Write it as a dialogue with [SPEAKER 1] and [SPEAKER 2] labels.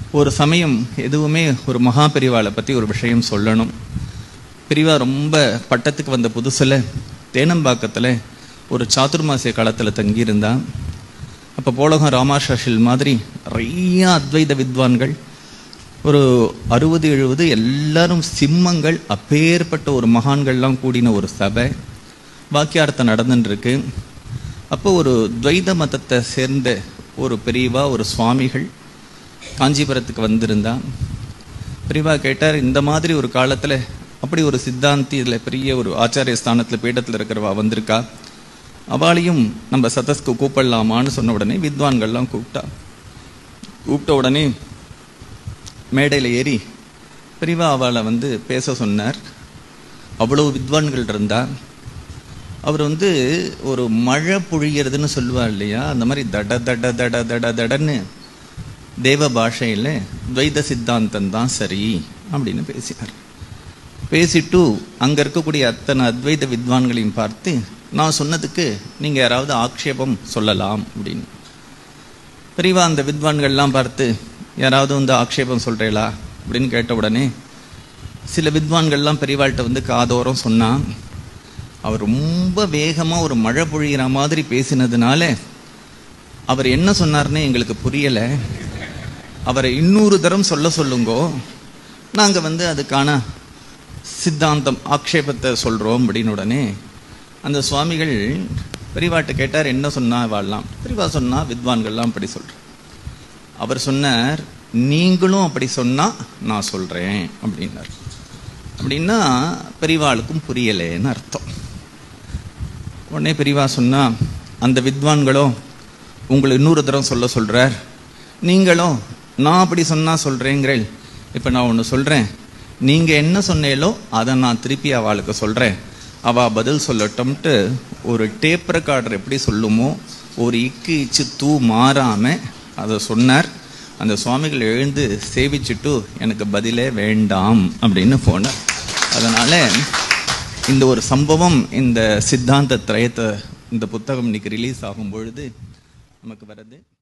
[SPEAKER 1] ஒரு சமயம் எதுவுமே ஒரு மகா பெரிவாளை பற்றி ஒரு விஷயம் சொல்லணும் பெரியவா ரொம்ப பட்டத்துக்கு வந்த புதுசில் தேனம்பாக்கத்தில் ஒரு சாதுர்மாசிய காலத்தில் தங்கியிருந்தா அப்போ போலகம் ராமாஷாஷில் மாதிரி நிறைய அத்வைத வித்வான்கள் ஒரு அறுபது எழுபது எல்லாரும் சிம்மங்கள் அப்பேற்பட்ட ஒரு மகான்கள்லாம் கூடின ஒரு சபை வாக்கியார்த்தம் நடந்துட்டு இருக்கு அப்போ ஒரு துவைத மதத்தை சேர்ந்த ஒரு பெரியவா ஒரு சுவாமிகள் காஞ்சிபுரத்துக்கு வந்திருந்தா பெரியவா கேட்டார் இந்த மாதிரி ஒரு காலத்துல அப்படி ஒரு சித்தாந்தி இதில் பெரிய ஒரு ஆச்சாரிய ஸ்தானத்தில் பீடத்தில் இருக்கிறவா வந்திருக்கா அவளையும் நம்ம சதஸ்க்கு கூப்பிடலாமான்னு சொன்ன உடனே வித்வான்கள்லாம் கூப்பிட்டா கூப்பிட்ட உடனே மேடையில் ஏறி பெரியவா அவளை வந்து பேச சொன்னார் அவ்வளவு வித்வான்கள் இருந்தா அவர் வந்து ஒரு மழை பொழியறதுன்னு சொல்லுவார் இல்லையா அந்த மாதிரி தட தட தட தட தடன்னு தேவ பாஷையில் துவைத சித்தாந்தம் தான் சரி அப்படின்னு பேசினார் பேசிட்டு அங்கே இருக்கக்கூடிய அத்தனை அத்வைத வித்வான்களையும் பார்த்து நான் சொன்னதுக்கு நீங்கள் யாராவது ஆக்ஷேபம் சொல்லலாம் அப்படின்னு பெரியவா அந்த வித்வான்கள்லாம் பார்த்து யாராவது வந்து ஆக்ஷேபம் சொல்கிறீங்களா அப்படின்னு கேட்ட உடனே சில வித்வான்கள்லாம் பெரியவாள்கிட்ட வந்து காதோரம் சொன்னான் அவர் ரொம்ப வேகமாக ஒரு மழை பொழிகிற மாதிரி பேசினதுனால அவர் என்ன சொன்னார்னு எங்களுக்கு புரியலை அவரை இன்னொரு தரம் சொல்ல சொல்லுங்கோ நாங்கள் வந்து அதுக்கான சித்தாந்தம் ஆக்ஷேபத்தை சொல்கிறோம் அப்படின்னு உடனே அந்த சுவாமிகள் பெரியவாட்ட கேட்டார் என்ன சொன்னா வாழலாம் பெரியவா சொன்னா வித்வான்கள்லாம் அப்படி சொல்கிறேன் அவர் சொன்னார் நீங்களும் அப்படி சொன்னா நான் சொல்கிறேன் அப்படின்னார் அப்படின்னா பெரியவாளுக்கும் புரியலேன்னு அர்த்தம் உடனே பெரியவா சொன்னா அந்த வித்வான்களோ உங்களை இன்னொரு தரம் சொல்ல சொல்றார் நீங்களும் நான் அப்படி சொன்னா சொல்றேங்கிறேன் இப்போ நான் ஒன்று சொல்றேன் நீங்க என்ன சொன்னீங்களோ அதை நான் திருப்பி அவளுக்கு சொல்றேன் அவ பதில் சொல்லட்டும்ட்டு ஒரு டேப் ரெக்கார்டர் எப்படி சொல்லுமோ ஒரு இக்கு இச்சு தூ மாறாம அதை சொன்னார் அந்த சுவாமிகள் எழுந்து சேவிச்சுட்டு எனக்கு பதிலே வேண்டாம் அப்படின்னு போனார் அதனால இந்த ஒரு சம்பவம் இந்த சித்தாந்த திரயத்தை இந்த புத்தகம் இன்னைக்கு ரிலீஸ் ஆகும் பொழுது நமக்கு வருது